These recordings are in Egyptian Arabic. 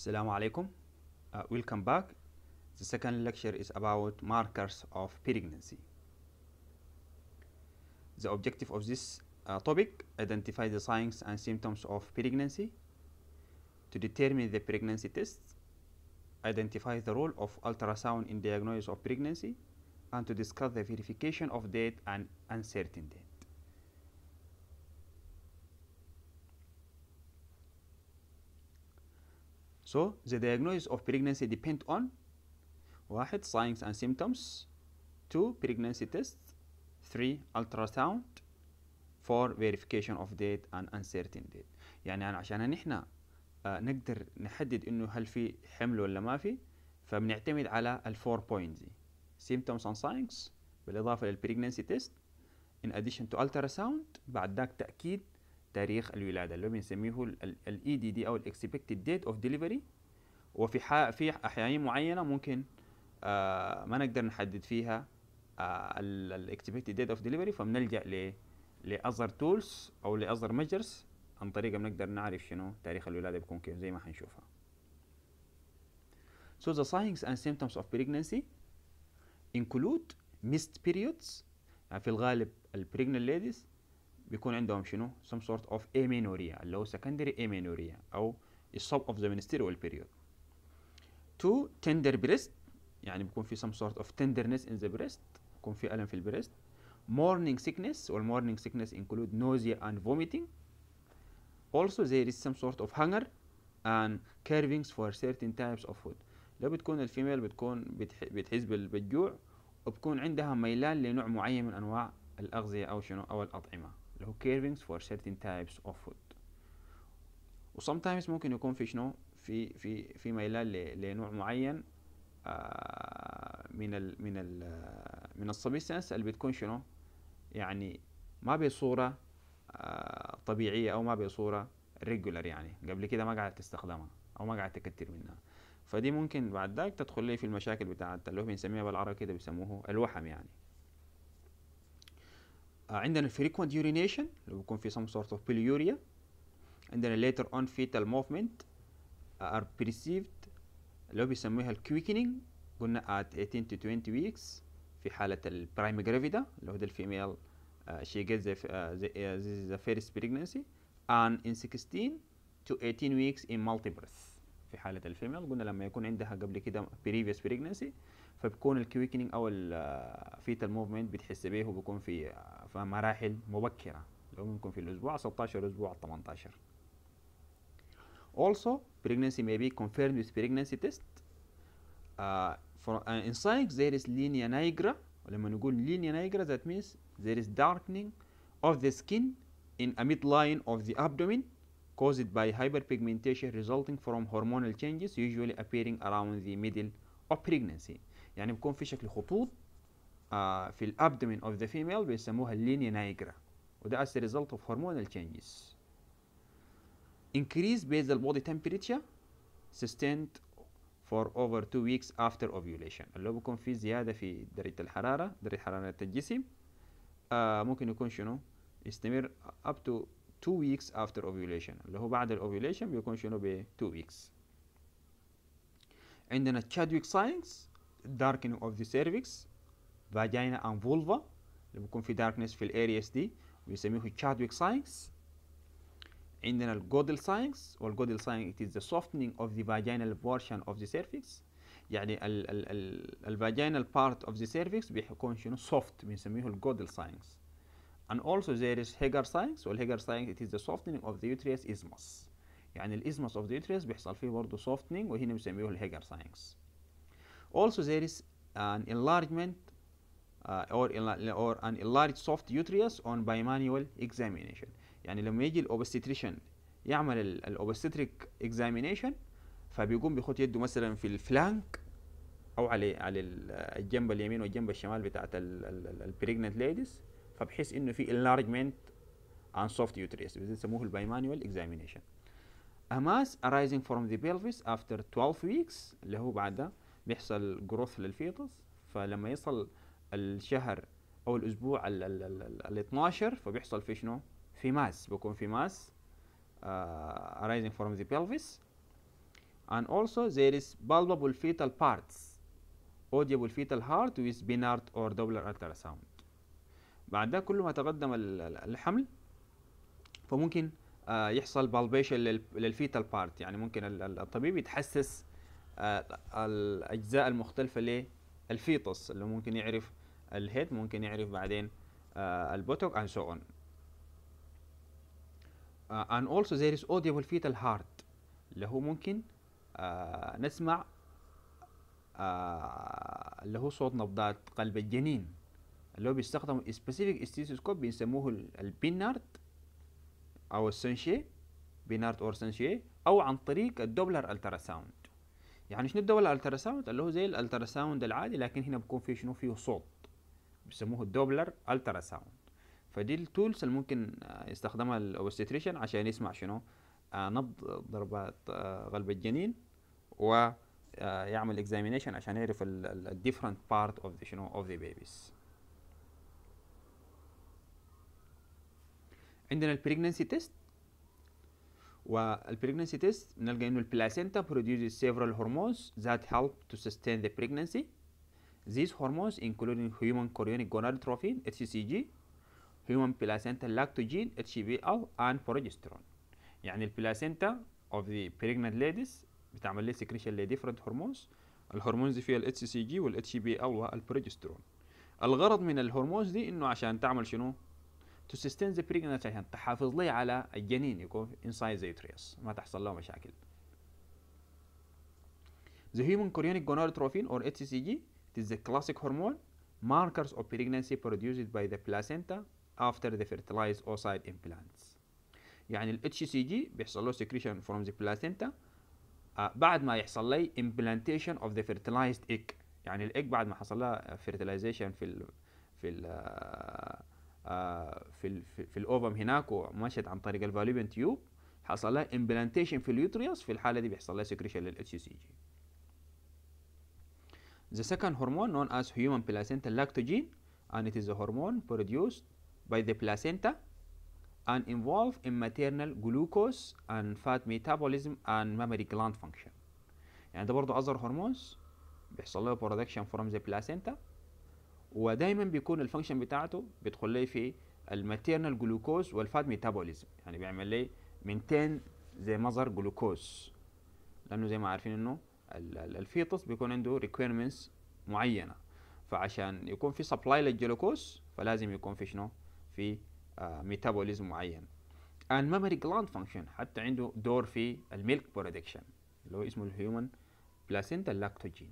Assalamu alaikum. Uh, welcome back. The second lecture is about markers of pregnancy. The objective of this uh, topic identify the signs and symptoms of pregnancy, to determine the pregnancy tests, identify the role of ultrasound in diagnosis of pregnancy, and to discuss the verification of date and uncertain date. So the diagnosis of pregnancy depend on واحد signs and symptoms two pregnancy tests three ultrasound four verification of date and uncertain date يعني أنا عشان نحن آه نقدر نحدد انه هل في حمل ولا ما في فبنعتمد على الفور بوينتس دي symptoms and signs بالاضافه للبريجنسي تيست in addition to ultrasound بعد ذاك تاكيد تاريخ الولاده اللي هو بنسميه الاي دي دي او الاكسبكتد ديت اوف ديليفري وفي ح... في احيان معينه ممكن آه ما نقدر نحدد فيها الاكسبكتد ديت اوف ديليفري فبنلجا ل لاذر تولز او لاذر ميجرز عن طريقه بنقدر نعرف شنو تاريخ الولاده بيكون كيف زي ما حنشوفها So the signs and symptoms of pregnancy include missed periods يعني في الغالب ال pregnant ladies بيكون عندهم شنو some sort of amenorrhea اللي هو secondary amenorrhea أو stop of the menstrual period two tender breast يعني بيكون في some sort of tenderness in the breast بيكون في ألم في البريست morning sickness وال morning sickness include nausea and vomiting also there is some sort of hunger and cravings for certain types of food لو بتكون الفيميل بتكون بتح... بتحس بالجوع وبكون عندها ميلان لنوع معين من انواع الاغذيه او شنو او الاطعمه اللي هو cravings for certain types of food و sometimes ممكن يكون في شنو في في في ميلان ل... لنوع معين آه من ال من ال من السبستانس اللي بتكون شنو يعني ما بصوره آه طبيعيه او ما بصوره ريجولار يعني قبل كده ما قاعد تستخدمها او ما قاعد تكتر منها فدي ممكن بعد ذاك تدخل لي في المشاكل بتاعت اللي هو بنسميها بالعربي كده بيسموه الوحم يعني آه عندنا frequent urination اللي بيكون في some sort of polyuria عندنا later on fetal movement uh, are perceived اللي هو بيسموها الكويكنينج قلنا at 18 to 20 weeks في حالة البرايم جرافيدا اللي هو ده الفيميل uh, she gets the, uh, the, uh, this is the first pregnancy and in 16 to 18 weeks in multibirth في حالة الفيميل قلنا لما يكون عندها قبل كده previous pregnancy فبكون الكويكنينج او الفيتال موفمنت بتحس به وبيكون في في مراحل مبكرة لو ممكن في الاسبوع 16 اسبوع 18 Also, pregnancy may be confirmed with pregnancy test. Uh, for uh, in signs there is linea nigra. ولما نقول linea nigra that means there is darkening of the skin in a midline of the abdomen caused by hyperpigmentation resulting from hormonal changes usually appearing around the middle of pregnancy يعني بيكون في شكل خطوط uh, في الابدومين of the female بيسموها اللينيا نايجرا وده as a result of hormonal changes increase basal body temperature sustained for over two weeks after ovulation اللي هو بيكون في زيادة في درجة الحرارة درجة حرارة الجسم uh, ممكن يكون شنو يستمر up to two weeks after ovulation اللي هو بعد الاوفيوليشن بيكون شنو ب 2 weeks عندنا Chadwick signs darkening of the cervix vagina and vulva اللي بيكون في darkness في الارياس دي بيسموه Chadwick signs عندنا الجودل signs والجودل sign it is the softening of the vaginal portion of the cervix يعني ال ال ال الفاجينال part of the cervix بيكون شنو soft بنسميه الجودل signs and also there is Hagar signs والهيجر sign it is the softening of the uterus isthmus يعني الاسمس of the uterus بيحصل فيه برضه softening وهنا بنسميه الهيجر signs also there is an enlargement uh, or, or an enlarged soft uterus on bimanual examination يعني لما يجي الاوبستريشن يعمل الاوبستريك اكزامينيشن فبيقوم بيخد يده مثلا في الفلانك او على على الجنب اليمين والجنب الشمال بتاعت البريجننت ليديز فبحيث انه في enlargement عن soft uterus بيسموه البايمانوال examination a mass arising from the pelvis after 12 weeks اللي هو بعد ده بيحصل جروث للفيتوس فلما يصل الشهر او الاسبوع ال ال ال ال 12 فبيحصل في شنو؟ في ماس بيكون في ماس uh, arising from the pelvis and also there is palpable fetal parts audible fetal heart with Binard or Doppler ultrasound بعد ده كل ما تقدم الحمل فممكن آه يحصل بالبيشن للفيتال بارت يعني ممكن الطبيب يتحسس آه الاجزاء المختلفه للفيتوس اللي ممكن يعرف الهيد ممكن يعرف بعدين uh, البوتوك and so on uh, and also there is audible fetal heart اللي هو ممكن uh, نسمع uh, اللي هو صوت نبضات قلب الجنين اللي هو بيستخدم specific stethoscope بيسموه البينارد او السنشي بينارد اور سنشي او عن طريق الدوبلر التراساوند يعني شنو الدوبلر التراساوند اللي هو زي الالتراساوند العادي لكن هنا بيكون فيه شنو فيه صوت بيسموه الدوبلر الترا ساوند فدي التولز اللي ممكن يستخدمها الاوبستريشن عشان يسمع شنو آه نبض ضربات آه قلب الجنين و آه يعمل اكزامينيشن عشان يعرف الديفرنت بارت اوف ذا شنو اوف ذا بيبيز عندنا البريجنسي تيست والبريجنسي تيست بنلقى انه البلاسينتا produces several hormones that help to sustain the pregnancy These hormones including human chorionic gonadotrophin HCG, human placental lactogen HBL and progesterone. يعني البلاسينتا of the pregnant ladies بتعمل لي secretion ل different hormones الهرمونز دي فيها ال HCG وال HBL والبروجسترون الغرض من الهرمونز دي انه عشان تعمل شنو to sustain the pregnancy عشان تحافظ لي على الجنين يكون inside the uterus ما تحصل له مشاكل The human chorionic gonadotrophin or HCG It is the classic hormone markers of pregnancy produced by the placenta after the fertilized oocyte implants. يعني ال HCG بيحصل له secretion from the placenta uh, بعد ما يحصل لي implantation of the fertilized egg يعني الايج بعد ما حصل لها fertilization في ال في ال uh, في ال في الاوفم هناك ومشت عن طريق الفاليبين تيوب حصل لها implantation في اليوتريوس في الحاله دي بيحصل لها secretion لل HCG. The second hormone known as human placental lactogen and it is a hormone produced by the placenta and involved in maternal glucose and fat metabolism and mammary gland function. يعني ده برضه أصغر هرمونز بيحصل له production from the placenta ودايما بيكون الفانكشن بتاعته بيدخل لي في الماتيرنال جلوكوز والفات ميتابوليزم يعني بيعمل لي مينتين زي مصدر جلوكوز لانه زي ما عارفين انه الفيتوس بيكون عنده requirements معينة فعشان يكون في سبلاي للجلوكوز فلازم يكون في شنو في ميتابوليزم معين and memory gland function حتى عنده دور في الميلك برودكشن اللي هو اسمه الهيومن بلاسينتا لاكتوجين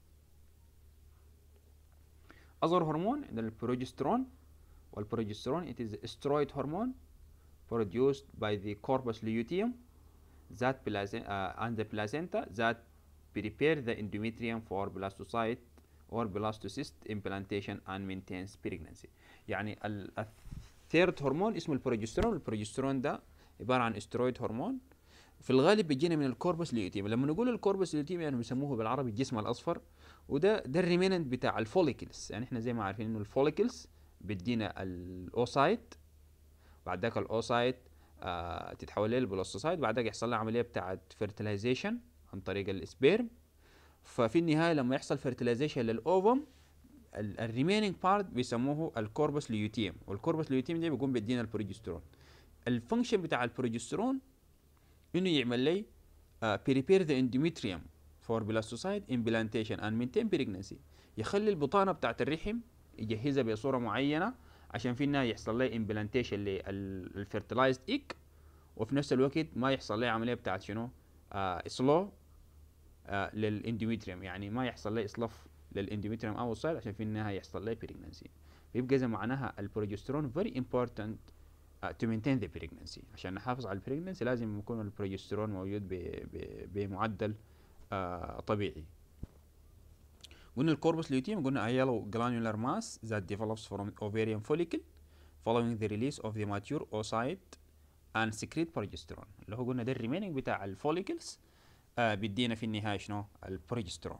أصغر هرمون عندنا البروجسترون والبروجسترون it is a steroid hormone produced by the corpus luteum that uh, and the placenta that prepare the endometrium for blastocyte or blastocyst implantation and maintains pregnancy يعني الثيرد هرمون اسمه البروجسترون البروجسترون ده عبارة عن استرويد هرمون في الغالب بيجينا من الكوربس ليوتيم لما نقول الكوربس ليوتيم يعني بيسموه بالعربي الجسم الاصفر وده ده الريميننت بتاع الفوليكلز يعني احنا زي ما عارفين انه الفوليكلز بيدينا الاوسايت بعد ذاك الاوسايت آه تتحول للبلاستوسايت بعد ذاك يحصل لها عمليه بتاعت فيرتلايزيشن عن طريق السبيرم ففي النهايه لما يحصل فيرتلايزيشن للاوفم الريميننج بارت بيسموه الكوربس ليوتيم والكوربس ليوتيم ده بيقوم بيدينا البروجسترون الفانكشن بتاع البروجسترون انه يعمل لي بريبير ذا اندوميتريوم فور بلاستوسايت امبلانتيشن اند مينتين بريجنسي يخلي البطانه بتاعت الرحم يجهزها بصوره معينه عشان في النهايه يحصل لي امبلانتيشن للفيرتلايزد ايك وفي نفس الوقت ما يحصل لي عمليه بتاعت شنو آه سلو آه للاندوميتريوم يعني ما يحصل لي اصلاف للاندوميتريوم او الصيد عشان في النهايه يحصل لي بريجنسي بيبقى زي معناها البروجسترون فيري امبورتنت تو مينتين ذا بريجنسي عشان نحافظ على البريجنسي لازم يكون البروجسترون موجود بمعدل آه طبيعي قلنا الكوربس ليوتيم قلنا a yellow granular mass that develops from ovarian follicle following the release of the mature oocyte and secrete progesterone اللي هو قلنا ده الريميننج بتاع الفوليكلز آه بيدينا في النهايه شنو البروجسترون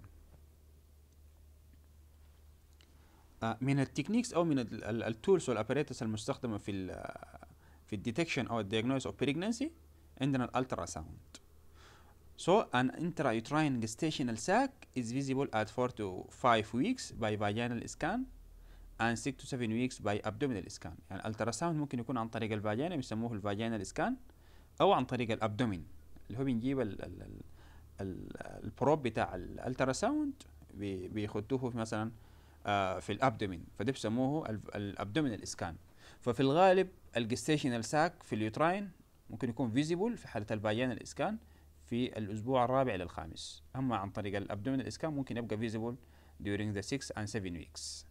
آه من التكنيكس او من التولز والاباريتس المستخدمه في ال في الديتكشن او الدياجنوز اوف بريجنسي عندنا الالترا ساوند So an intrauterine gestational sac is visible at 4 to 5 weeks by vaginal scan and 6 to 7 weeks by abdominal scan يعني الالتراساوند ممكن يكون عن طريق الفاجينا بيسموه الفاجينال سكان او عن طريق الابدومين اللي هو بنجيب ال ال ال ال البروب بتاع الالتراساوند بيخدوه مثلا آه في الابدومين فده بيسموه الابدومينال سكان ففي الغالب الجستيشنال ساك في اليوتراين ممكن يكون فيزيبل في حاله الفاجينال اسكان في الاسبوع الرابع للخامس اما عن طريق الابدومينال اسكان ممكن يبقى فيزيبل during the 6 and 7 weeks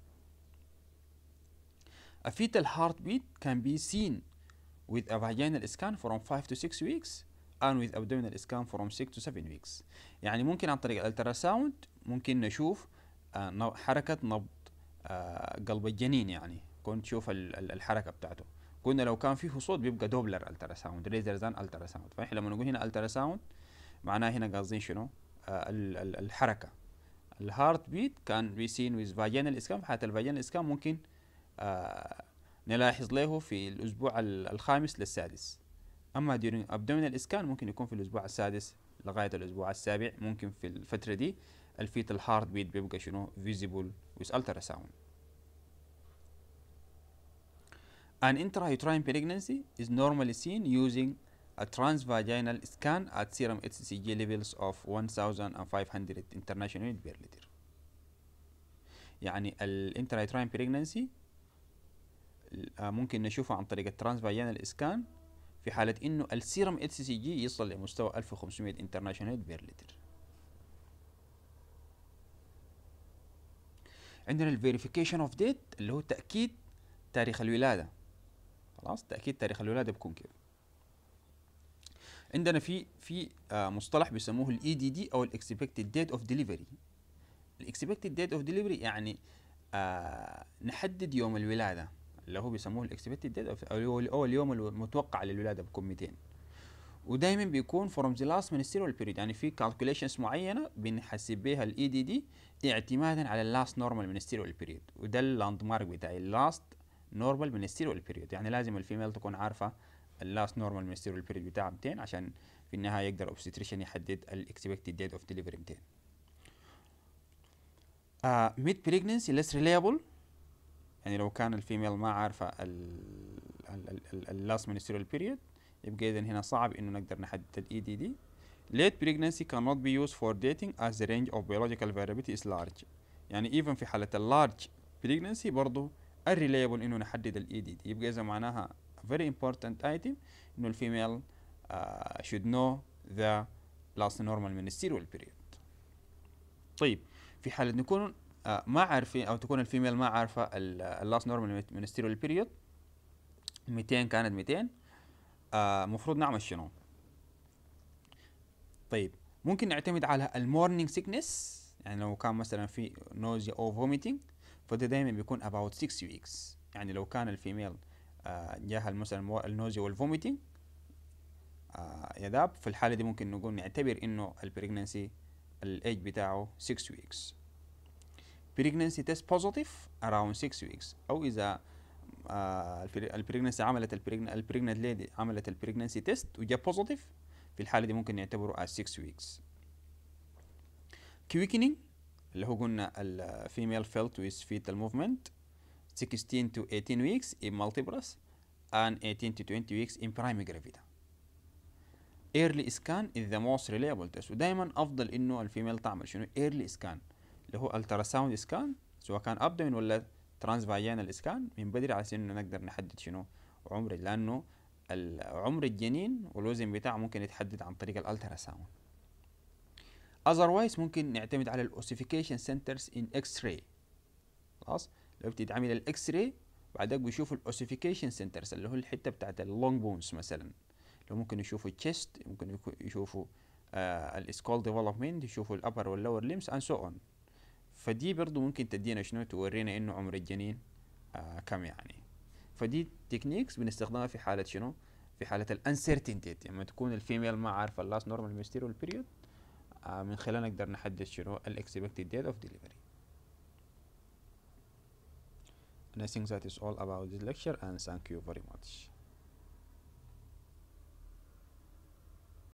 A fetal heartbeat can be seen with a vaginal scan from 5 to 6 weeks and with abdominal scan from 6 to 7 weeks يعني ممكن عن طريق الالتراساوند ممكن نشوف آه حركة نبض آه قلب الجنين يعني كنت تشوف الحركة بتاعته قلنا لو كان فيه صوت بيبقى دوبلر التراساوند ريزر ذان التراساوند فاحنا لما نقول هنا التراساوند معناه هنا قاصدين شنو آه الحركة الهارت بيت كان بي سين ويز فاجينال اسكان حتى الفاجينال اسكان ممكن آه نلاحظ له في الأسبوع الخامس للسادس أما during abdominal scan ممكن يكون في الأسبوع السادس لغاية الأسبوع السابع ممكن في الفترة دي الفيتال هارت بيت بيبقى شنو visible with ultrasound An intrauterine pregnancy is normally seen using a transvaginal scan at serum HCG levels of 1500 international unit per liter. يعني الانترايتراين بريجننسي ممكن نشوفه عن طريق الترانس فاجينال اسكان في حالة انه السيرم اتش سي جي يصل لمستوى 1500 انترناشونال بير لتر عندنا الفيريفيكيشن اوف ديت اللي هو تأكيد تاريخ الولادة خلاص تأكيد تاريخ الولادة بيكون كده عندنا في في آه مصطلح بيسموه الاي دي دي او الاكسبكتد ديت اوف ديليفري الاكسبكتد ديت اوف ديليفري يعني آه نحدد يوم الولاده اللي هو بيسموه الاكسبكتد ديت او اليوم المتوقع للولاده بيكون 200 ودايما بيكون فروم ذا لاست ministerial بيريد يعني في كالكوليشنز معينه بنحسب بها الاي دي دي اعتمادا على اللاست نورمال ministerial بيريد وده اللاند مارك بتاعي اللاست نورمال ministerial بيريد يعني لازم الفيميل تكون عارفه اللاست نورمال ministerial بيريد بتاعها 200 عشان في النهايه يقدر اوبستريشن يحدد الاكسبكتد ديت اوف ديليفري 200 uh, mid pregnancy less reliable يعني لو كان الفيميل ما عارفة اللاست ministerial period يبقى إذا هنا صعب إنه نقدر نحدد ال EDD. Late pregnancy cannot be used for dating as the range of biological variability is large. يعني even في حالة ال large pregnancy برضو unreliable إنه نحدد ال EDD يبقى إذا معناها very important item إنه الفيميل uh, should know the last normal ministerial period. طيب في حالة نكون آه ما عارفين او تكون الفيميل ما عارفه اللاست نورمال مينستيريال بيريود 200 كانت 200 المفروض آه نعمل شنو؟ طيب ممكن نعتمد على المورنينج سيكنس يعني لو كان مثلا في نوزيا او فوميتنج فده دايما بيكون about 6 weeks يعني لو كان الفيميل آه جاها مثلا النوزيا والفوميتنج آه يذاب في الحاله دي ممكن نقول نعتبر انه البريجنسي الايج بتاعه 6 weeks pregnancy test positive around 6 weeks او اذا آه البريجنسي عملت البريجننت ليدي عملت البريجنسي تيست وجا بوزيتيف في الحاله دي ممكن نعتبره as 6 weeks quickening اللي هو قلنا الفيميل felt with fetal movement 16 to 18 weeks in multiparous and 18 to 20 weeks in primary gravida early scan is the most reliable test ودائما افضل انه الفيميل تعمل شنو early scan اللي هو التراساوند سكان سواء كان ابدومين ولا ترانس فاجينال سكان من بدري على انه نقدر نحدد شنو عمر لانه عمر الجنين والوزن بتاعه ممكن يتحدد عن طريق الالتراساوند otherwise ممكن نعتمد على الاوسيفيكيشن سنترز ان اكس راي خلاص لو بتتعمل الاكس راي بعدك بيشوفوا الاوسيفيكيشن سنترز اللي هو الحته بتاعت اللونج بونز مثلا لو ممكن يشوفوا الشيست ممكن يشوفوا آه الاسكول ديفلوبمنت يشوفوا الابر واللور ليمز اند سو اون فدي برضو ممكن تدينا شنو تورينا انه عمر الجنين آه كم يعني فدي تكنيكس بنستخدمها في حالة شنو في حالة الانسرتينتي لما تكون الفيميل ما عارفة اللاست نورمال ميستيريال بيريود آه من خلالها نقدر نحدد شنو الاكسبكتد ديت اوف ديليفري And I think that is all about this lecture and thank you very much.